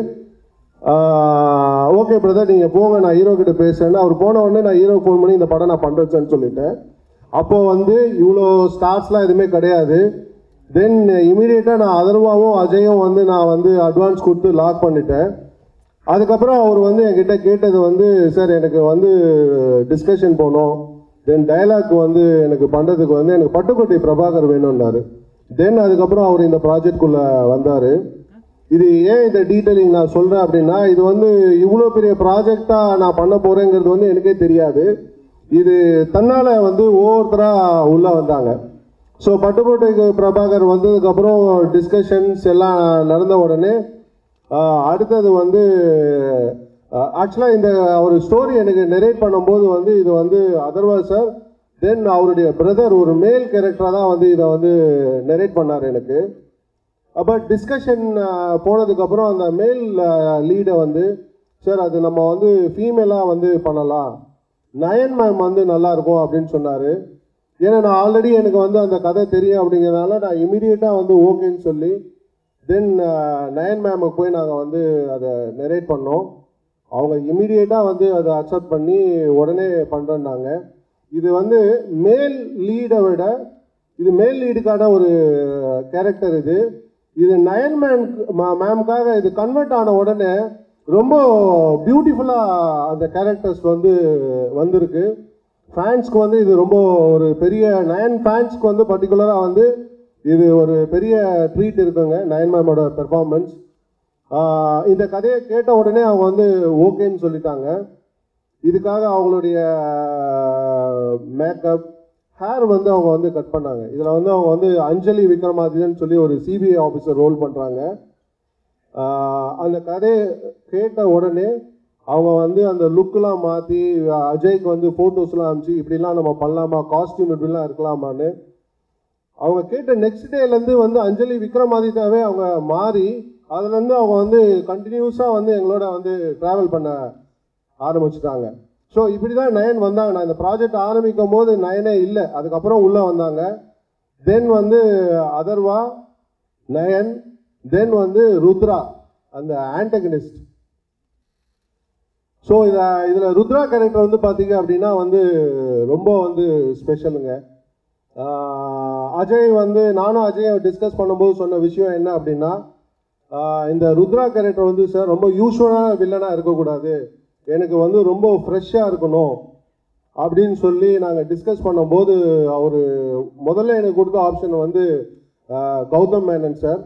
ஓகே பிரதர் நீங்கள் போங்க நான் ஹீரோ கிட்ட பேசுறேன்னு அவர் போன உடனே நான் ஹீரோ ஃபோன் பண்ணி இந்த படம் நான் பண்ணுறேன்னு சொல்லிட்டேன் அப்போ வந்து இவ்வளோ ஸ்டார்ஸ்லாம் எதுவுமே கிடையாது தென் இமீடியட்டாக நான் அதர்வாவும் அஜயும் வந்து நான் வந்து அட்வான்ஸ் கொடுத்து லாக் பண்ணிட்டேன் அதுக்கப்புறம் அவர் வந்து என்கிட்ட கேட்டது வந்து சார் எனக்கு வந்து டிஸ்கஷன் போகணும் தென் டயலாக் வந்து எனக்கு பண்ணுறதுக்கு வந்து எனக்கு பட்டுக்கோட்டை பிரபாகர் வேணும்னாரு தென் அதுக்கப்புறம் அவர் இந்த ப்ராஜெக்ட்குள்ளே வந்தார் இது ஏன் இந்த டீட்டெயிலிங் நான் சொல்கிறேன் அப்படின்னா இது வந்து இவ்வளோ பெரிய ப்ராஜெக்டாக நான் பண்ண போகிறேங்கிறது வந்து எனக்கே தெரியாது இது தன்னால் வந்து ஒவ்வொருத்தராக உள்ளே வந்தாங்க ஸோ பட்டுக்கோட்டைக்கு பிரபாகர் வந்ததுக்கப்புறம் டிஸ்கஷன்ஸ் எல்லாம் நடந்த உடனே ஆஹ், அடுத்தது வந்து ஆக்சுவலாக இந்த ஒரு ஸ்டோரி எனக்கு நெரேட் பண்ணும்போது வந்து இது வந்து அதர்வா சார் தென் அவருடைய பிரதர் ஒரு மேல் கேரக்டராக தான் வந்து இதை வந்து நெரேட் பண்ணார் எனக்கு பட் டிஸ்கஷன் போனதுக்கப்புறம் அந்த மேல் லீடை வந்து சார் அது நம்ம வந்து ஃபீமேலாக வந்து பண்ணலாம் நயன் மேம் வந்து நல்லா இருக்கும் அப்படின்னு சொன்னார் ஏன்னா நான் ஆல்ரெடி எனக்கு வந்து அந்த கதை தெரியும் அப்படிங்கிறதுனால நான் இமீடியட்டாக வந்து ஓகேன்னு சொல்லி தென் நயன் மேமுக்கு போய் நாங்கள் வந்து அதை நெரேட் பண்ணோம் அவங்க இமீடியட்டாக வந்து அதை அக்செப்ட் பண்ணி உடனே பண்ணுறேன்னாங்க இது வந்து மேல் லீடை விட இது மேல் லீடுக்கான ஒரு கேரக்டர் இது இது நயன் மேன் மேம்காக இது கன்வெர்ட் ஆன உடனே ரொம்ப பியூட்டிஃபுல்லாக அந்த கேரக்டர்ஸ் வந்து வந்திருக்கு ஃபேன்ஸ்க்கு வந்து இது ரொம்ப ஒரு பெரிய நயன் ஃபேன்ஸ்க்கு வந்து பர்டிகுலராக வந்து இது ஒரு பெரிய ட்ரீட் இருக்குங்க நயன் மேமோட பெர்ஃபார்மன்ஸ் இந்த கதையை கேட்ட உடனே அவங்க வந்து ஓகேன்னு சொல்லிட்டாங்க இதுக்காக அவங்களுடைய மேக்கப் ஹேர் வந்து அவங்க வந்து கட் பண்ணாங்க இதில் வந்து அவங்க வந்து அஞ்சலி விக்ரமாதித்யன் சொல்லி ஒரு சிபிஐ ஆஃபீஸர் ரோல் பண்ணுறாங்க அந்த கதையை கேட்ட உடனே அவங்க வந்து அந்த லுக்கெலாம் மாற்றி அஜய்க்கு வந்து ஃபோட்டோஸ்லாம் அனுப்பிச்சு இப்படிலாம் நம்ம பண்ணலாமா காஸ்டியூம் இப்படிலாம் இருக்கலாமான்னு அவங்க கேட்ட நெக்ஸ்ட் டேலேருந்து வந்து அஞ்சலி விக்ரமாதித்யாவே அவங்க மாறி அதுலேருந்து அவங்க வந்து கண்டினியூஸாக வந்து எங்களோட வந்து ட்ராவல் பண்ண ஆரம்பிச்சிட்டாங்க ஸோ இப்படி தான் நயன் வந்தாங்க நான் இந்த ப்ராஜெக்ட் ஆரம்பிக்கும் போது நயனே இல்லை அதுக்கப்புறம் உள்ளே வந்தாங்க தென் வந்து அதர்வா நயன் தென் வந்து ருத்ரா அந்த ஆண்டகனிஸ்ட் ஸோ இதை இதில் ருத்ரா கேரக்டர் வந்து பார்த்தீங்க அப்படின்னா வந்து ரொம்ப வந்து ஸ்பெஷலுங்க ஆஹ் அஜய் வந்து நானும் அஜயை டிஸ்கஸ் பண்ணும்போது சொன்ன விஷயம் என்ன அப்படின்னா ஆஹ் இந்த ருத்ரா கேரக்டர் வந்து சார் ரொம்ப யூஸ்வலான வில்லனாக இருக்கக்கூடாது எனக்கு வந்து ரொம்ப ஃப்ரெஷ்ஷாக இருக்கணும் அப்படின்னு சொல்லி நாங்கள் டிஸ்கஸ் பண்ணும்போது அவர் முதல்ல எனக்கு கொடுத்த ஆப்ஷன் வந்து ஆஹ் கௌதம் மேனன் சார்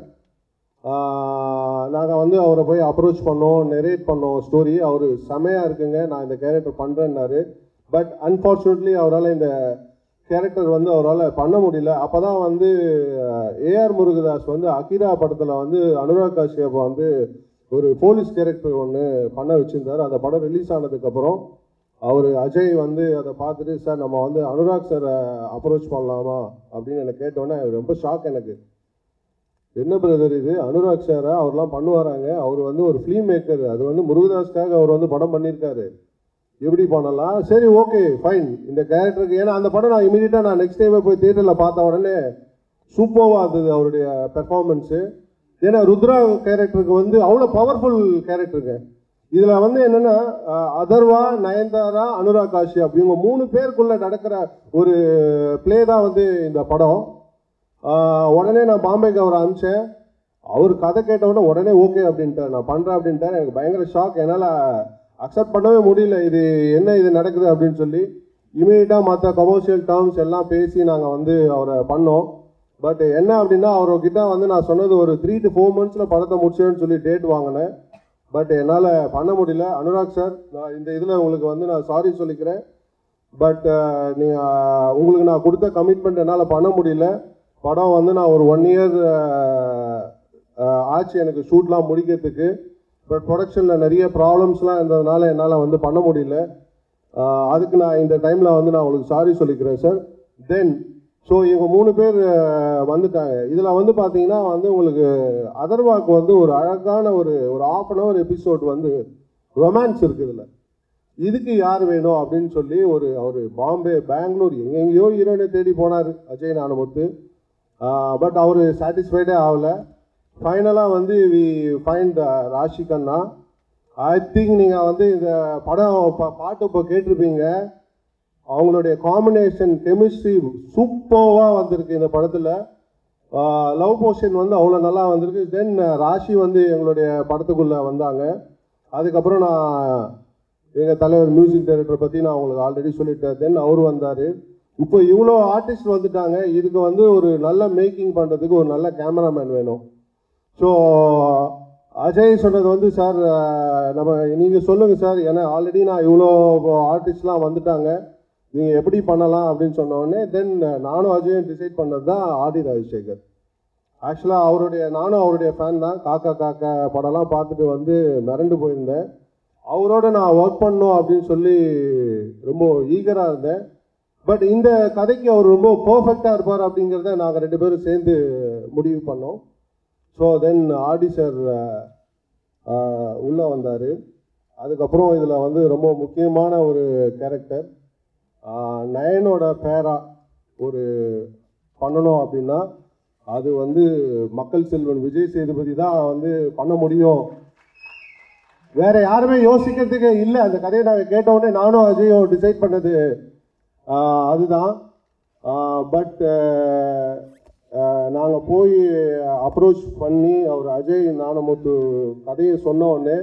நாங்கள் வந்து அவரை போய் அப்ரோச் பண்ணோம் நெரேட் பண்ணோம் ஸ்டோரி அவர் செமையாக இருக்குங்க நான் இந்த கேரக்டர் பண்ணுறேன்னாரு பட் அன்ஃபார்ச்சுனேட்லி அவரால் இந்த கேரக்டர் வந்து அவரால் பண்ண முடியல அப்போ தான் வந்து ஏஆர் முருகதாஸ் வந்து அகிரா படத்தில் வந்து அனுராக் காஷ்யப் வந்து ஒரு போலீஸ் கேரக்டர் ஒன்று பண்ண வச்சுருந்தார் அந்த படம் ரிலீஸ் ஆனதுக்கப்புறம் அவர் அஜய் வந்து அதை பார்த்துட்டு சார் நம்ம வந்து அனுராக் சாரை அப்ரோச் பண்ணலாமா அப்படின்னு எனக்கு கேட்டோன்னே ரொம்ப ஷாக் எனக்கு என்ன பிரதர் இது அனுராக் சாரா அவர்லாம் பண்ணுவாராங்க அவர் வந்து ஒரு ஃபிலிம் மேக்கர் அது வந்து முருகதாஸ்க்காக அவர் வந்து படம் பண்ணியிருக்காரு எப்படி பண்ணலாம் சரி ஓகே ஃபைன் இந்த கேரக்டருக்கு ஏன்னா அந்த படம் நான் இமீடியட்டாக நான் நெக்ஸ்ட் டைமே போய் தியேட்டரில் பார்த்த உடனே சூப்பராக இருந்தது அவருடைய பெர்ஃபார்மன்ஸு ஏன்னா ருத்ரா கேரக்டருக்கு வந்து அவ்வளோ பவர்ஃபுல் கேரக்டருங்க இதில் வந்து என்னென்னா அதர்வா நயன்தாரா அனுராக் காஷ்யப் இவங்க மூணு பேருக்குள்ளே நடக்கிற ஒரு ப்ளே தான் வந்து இந்த படம் ஆஹ் உடனே நான் பாம்பேக்கு அவரை அனுப்பிச்சேன் அவர் கதை கேட்ட உடனே உடனே ஓகே அப்படின்ட்டார் நான் பண்ணுறேன் அப்படின்ட்டார் எனக்கு பயங்கர ஷாக் என்னால் அக்செப்ட் பண்ணவே முடியல இது என்ன இது நடக்குது அப்படின்னு சொல்லி இமீடியட்டாக மற்ற கமர்ஷியல் டேர்ம்ஸ் எல்லாம் பேசி நாங்கள் வந்து அவரை பண்ணோம் பட் என்ன அப்படின்னா அவர்கிட்ட வந்து நான் சொன்னது ஒரு த்ரீ டு ஃபோர் மந்த்ஸில் படத்தை முடிச்சேன்னு சொல்லி டேட் வாங்கினேன் பட் என்னால் பண்ண முடியல அனுராக் சார் நான் இந்த இதில் உங்களுக்கு வந்து நான் சாரி சொல்லிக்கிறேன் பட் நீங்கள் உங்களுக்கு நான் கொடுத்த கமிட்மெண்ட் என்னால் பண்ண முடியல படம் வந்து நான் ஒரு ஒன் இயர் ஆச்சு எனக்கு ஷூட்லாம் முடிக்கிறதுக்கு பட் ப்ரொடக்ஷனில் நிறைய ப்ராப்ளம்ஸ்லாம் இருந்ததுனால என்னால் வந்து பண்ண முடியல ஆஹ் அதுக்கு நான் இந்த டைமில் வந்து நான் உங்களுக்கு சாரி சொல்லிக்கிறேன் சார் தென் ஸோ இவங்க மூணு பேர் ஆஹ் வந்துட்டாங்க இதில் வந்து பார்த்தீங்கன்னா வந்து உங்களுக்கு அதர்வாக்கு வந்து ஒரு அழகான ஒரு ஒரு ஆஃப் அன் ஹவர் எபிசோட் வந்து ரொமான்ஸ் இருக்குது இதில் இதுக்கு யார் வேணும் அப்படின்னு சொல்லி ஒரு அவர் பாம்பே பெங்களூர் எங்கெங்கேயோ ஹீரோயினை தேடி போனார் அஜய் நானமுத்து பட் அவர் சாட்டிஸ்ஃபைடே ஆகல ஃபைனலாக வந்து we find Raashi Khanna I think நீங்கள் வந்து இந்த படம் பா- பாட்டு இப்போ கேட்டிருப்பீங்க அவங்களுடைய காம்பினேஷன் கெமிஸ்ட்ரி சூப்பராக வந்திருக்கு இந்த படத்தில் லவ் போர்ஷன் வந்து அவ்வளோ நல்லா வந்திருக்கு தென் ராஷி வந்து எங்களுடைய படத்துக்குள்ளே வந்தாங்க அதுக்கப்புறம் நான் எங்கள் தலைவர் மியூசிக் டைரக்டர் பற்றி நான் உங்களுக்கு ஆல்ரெடி சொல்லிட்டேன் தென் அவர் வந்தார் இப்போ இவ்வளோ ஆர்டிஸ்ட் வந்துட்டாங்க இதுக்கு வந்து ஒரு நல்ல மேக்கிங் பண்ணுறதுக்கு ஒரு நல்ல கேமராமேன் வேணும் ஸோ அஜய் சொன்னது வந்து சார் நம்ம நீங்கள் சொல்லுங்கள் சார் ஏன்னா ஆல்ரெடி நான் இவ்வளோ ஆர்டிஸ்ட்லாம் வந்துட்டாங்க நீங்கள் எப்படி பண்ணலாம் அப்படின்னு சொன்ன உடனே தென் நானும் அஜயும் டிசைட் பண்ணது தான் ஆதி ராஜசேகர் ஆக்சுவலாக அவருடைய நானும் அவருடைய ஃபேன் தான் காக்கா காக்கா படம்லாம் பார்த்துட்டு வந்து மிரண்டு போயிருந்தேன் அவரோட நான் ஒர்க் பண்ணணும் அப்படின்னு சொல்லி ரொம்ப ஈகராக இருந்தேன் பட் இந்த கதைக்கு அவர் ரொம்ப பர்ஃபெக்டாக இருப்பார் அப்படிங்கிறத நாங்கள் ரெண்டு பேரும் சேர்ந்து முடிவு பண்ணோம் ஸோ தென் ஆடி சார் உள்ளே வந்தார் அதுக்கப்புறம் இதில் வந்து ரொம்ப முக்கியமான ஒரு கேரக்டர் நயனோட பேரா ஒரு பண்ணணும் அப்படின்னா அது வந்து மக்கள் செல்வன் விஜய் சேதுபதி தான் வந்து பண்ண முடியும் வேற யாருமே யோசிக்கிறதுக்கு இல்லை அந்த கதையை நாங்கள் கேட்ட உடனே நானும் அஜயும் டிசைட் பண்ணது ஆஹ் அதுதான் பட் நாங்கள் போய் அப்ரோச் பண்ணி அவர் அஜய் ஞானமுத்து கதையை சொன்ன உடனே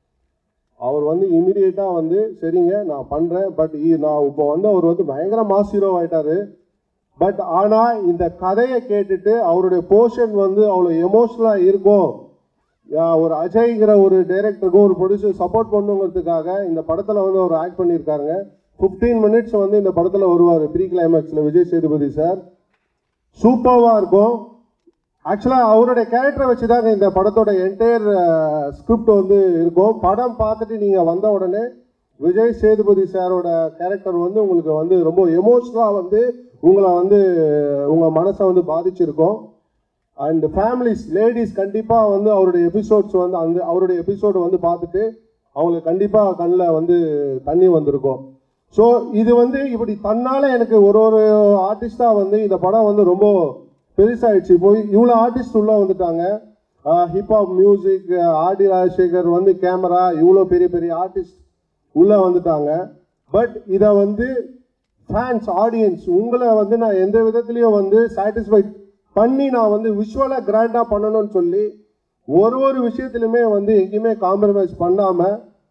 அவர் வந்து இமிடியேட்டாக வந்து சரிங்க நான் பண்ணுறேன் பட் நான் இப்போ வந்து அவர் வந்து பயங்கர மாஸ் ஹீரோ ஆயிட்டாரு பட் ஆனால் இந்த கதையை கேட்டுட்டு அவருடைய போர்ஷன் வந்து அவ்வளோ எமோஷ்னலாக இருக்கும் யா- ஒரு அஜய்ங்கிற ஒரு டைரக்டருக்கும் ஒரு ப்ரொடியூசர் சப்போர்ட் பண்ணுங்கிறதுக்காக இந்த படத்தில் வந்து அவர் ஆக்ட் பண்ணியிருக்காருங்க ஃபிஃப்டீன் மினிட்ஸ் வந்து இந்த படத்தில் வருவார் ப்ரீ கிளைமேக்ஸில் விஜய் சேதுபதி சார் சூப்பராக இருக்கும் ஆக்சுவலாக அவருடைய கேரக்டரை வச்சு தாங்க இந்த படத்தோட என்டையர் ஸ்கிரிப்ட் வந்து இருக்கும் படம் பார்த்துட்டு நீங்கள் வந்த உடனே விஜய் சேதுபதி சாரோட கேரக்டர் வந்து உங்களுக்கு வந்து ரொம்ப எமோஷ்னலாக வந்து உங்களை வந்து உங்கள் மனசை வந்து பாதிச்சிருக்கும் அண்ட் ஃபேமிலிஸ் லேடிஸ் கண்டிப்பாக வந்து அவருடைய எபிசோட்ஸ் வந்து அந்த அவருடைய எபிசோடு வந்து பார்த்துட்டு அவங்களுக்கு கண்டிப்பாக கண்ணில் வந்து தண்ணி வந்திருக்கும் ஸோ இது வந்து இப்படி தன்னால் எனக்கு ஒரு ஒரு ஆர்டிஸ்டாக வந்து இந்த படம் வந்து ரொம்ப பெருசாயிடுச்சு இப்போ இவ்வளோ ஆர்டிஸ்ட் உள்ளே வந்துட்டாங்க ஹிப்ஹாப் மியூசிக் ஆர்டி ராஜசேகர் வந்து கேமரா இவ்வளோ பெரிய பெரிய ஆர்டிஸ்ட் உள்ளே வந்துட்டாங்க பட் இதை வந்து ஃபேன்ஸ் ஆடியன்ஸ் உங்களை வந்து நான் எந்த விதத்துலையும் வந்து சாட்டிஸ்ஃபைட் பண்ணி நான் வந்து விஷுவலாக கிராண்டாக பண்ணணும்னு சொல்லி ஒரு ஒரு விஷயத்துலையுமே வந்து எங்கேயுமே காம்ப்ரமைஸ் பண்ணாமல்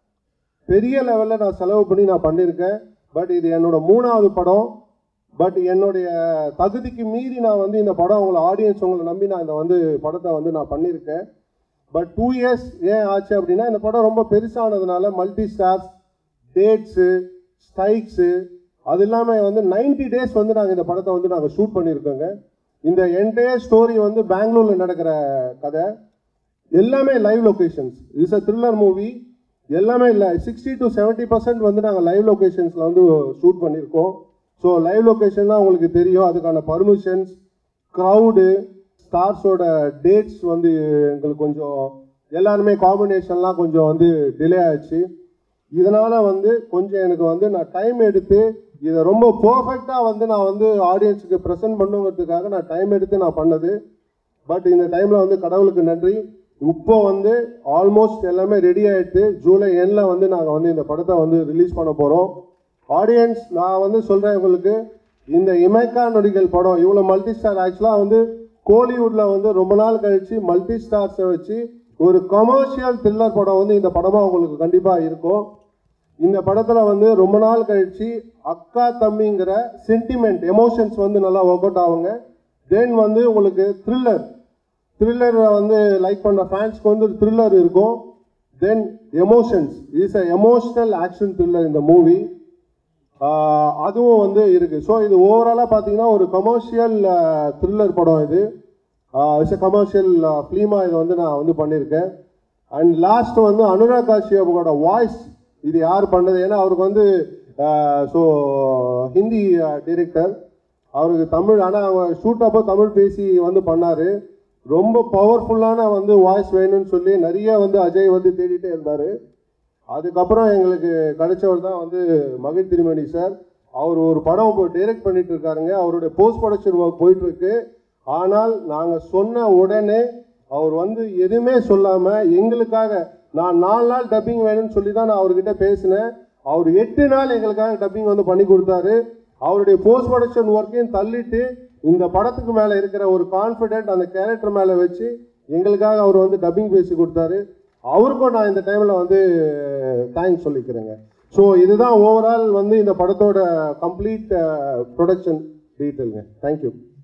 பெரிய லெவலில் நான் செலவு பண்ணி நான் பண்ணியிருக்கேன் பட் இது என்னோட மூணாவது படம் பட் என்னுடைய தகுதிக்கு மீறி நான் வந்து இந்த படம் உங்களை ஆடியன்ஸ் உங்களை நம்பி நான் இந்த வந்து படத்தை வந்து நான் பண்ணியிருக்கேன் பட் டூ இயர்ஸ் ஏன் ஆச்சு அப்படின்னா இந்த படம் ரொம்ப பெருசானதுனால மல்டி ஸ்டார்ஸ் டேட்ஸு ஸ்ட்ரைக்ஸு அது இல்லாமல் வந்து 90 டேஸ் வந்து நாங்கள் இந்த படத்தை வந்து நாங்கள் ஷூட் பண்ணியிருக்கோங்க இந்த என்டையர் ஸ்டோரி வந்து பெங்களூரில் நடக்கிற கதை எல்லாமே live locations it's a thriller movie எல்லாமே இல்லை சிக்ஸ்டி டு செவன்ட்டி பர்சன்ட் வந்து நாங்கள் லைவ் லொகேஷன்ஸில் வந்து ஷூட் பண்ணியிருக்கோம் ஸோ லைவ் லொகேஷன்னா உங்களுக்கு தெரியும் அதுக்கான பர்மிஷன்ஸ் க்ரௌடு ஸ்டார்ஸோட டேட்ஸ் வந்து எங்களுக்கு கொஞ்சம் எல்லாருமே காம்பினேஷன்லாம் கொஞ்சம் வந்து டிலே ஆச்சு இதனால் வந்து கொஞ்சம் எனக்கு வந்து நான் டைம் எடுத்து இதை ரொம்ப பர்ஃபெக்டாக வந்து நான் வந்து ஆடியன்ஸுக்கு ப்ரெசென்ட் பண்ணுங்கிறதுக்காக நான் டைம் எடுத்து நான் பண்ணது பட் இந்த டைமில் வந்து கடவுளுக்கு நன்றி இப்போ வந்து ஆல்மோஸ்ட் எல்லாமே ரெடி ஆயிடுத்து ஜூலை எண்ணில் வந்து நாங்கள் வந்து இந்த படத்தை வந்து ரிலீஸ் பண்ண போகிறோம் ஆடியன்ஸ் நான் வந்து சொல்கிறேன் உங்களுக்கு இந்த இமைக்கா நொடிகள் படம் இவ்வளோ மல்டி ஸ்டார் ஆக்சுவலாக வந்து கோலிவுட்டில் வந்து ரொம்ப நாள் கழித்து மல்டி ஸ்டார்ஸை வச்சு ஒரு கமர்ஷியல் த்ரில்லர் படம் வந்து இந்த படமாக உங்களுக்கு கண்டிப்பாக இருக்கும் இந்த படத்தில் வந்து ரொம்ப நாள் கழிச்சு அக்கா தம்பிங்கிற சென்டிமெண்ட் எமோஷன்ஸ் வந்து நல்லா ஒர்க் அவுட் ஆகுங்க தென் வந்து உங்களுக்கு த்ரில்லர் த்ரில்லர் வந்து லைக் பண்ண ஃபேன்ஸ்க்கு வந்து த்ரில்லர் இருக்கும் then emotions is a emotional action thriller இந்த மூவி அதுவும் வந்து இருக்கு ஸோ இது ஓவராலாக பார்த்தீங்கன்னா ஒரு கமர்ஷியல் த்ரில்லர் படம் இது இட்ஸ் அ கமர்ஷியல் ஃபிலிமாக இதை வந்து நான் வந்து பண்ணியிருக்கேன் அண்ட் லாஸ்ட் வந்து அனுராக் காஷ்யப்போட வாய்ஸ் இது யார் பண்ணது ஏன்னா அவருக்கு வந்து ஸோ ஹிந்தி டிரெக்டர் அவருக்கு தமிழ் ஆனால் அவங்க ஷூட் அப்போ தமிழ் பேசி வந்து பண்ணார் ரொம்ப பவர்ஃபுல்லான வந்து வாய்ஸ் வேணும்னு சொல்லி நிறைய வந்து அஜய் வந்து தேடிட்டே இருந்தார் அதுக்கப்புறம் எங்களுக்கு கிடைச்சவர் தான் வந்து மகிழ் திருமணி சார் அவர் ஒரு படம் இப்போ டைரக்ட் பண்ணிட்டு இருக்காருங்க அவருடைய போஸ்ட் ப்ரொடக்ஷன் ஒர்க் போயிட்டு இருக்கு ஆனால் நாங்கள் சொன்ன உடனே அவர் வந்து எதுவுமே சொல்லாமல் எங்களுக்காக நான் நாலு நாள் டப்பிங் வேணும்னு சொல்லி தான் நான் அவர்கிட்ட பேசினேன் அவர் எட்டு நாள் எங்களுக்காக டப்பிங் வந்து பண்ணி கொடுத்தாரு அவருடைய போஸ்ட் ப்ரொடக்ஷன் ஒர்க்கையும் தள்ளிட்டு இந்த படத்துக்கு மேலே இருக்கிற ஒரு கான்ஃபிடென்ட் அந்த கேரக்டர் மேலே வச்சு எங்களுக்காக அவர் வந்து டப்பிங் பேசி கொடுத்தாரு அவருக்கும் நான் இந்த டைமில் வந்து தேங்க்ஸ் சொல்லிக்கிறேங்க ஸோ இதுதான் ஓவரால் வந்து இந்த படத்தோட கம்ப்ளீட் ப்ரொடக்ஷன் டீட்டெயிலுங்க தேங்க்யூ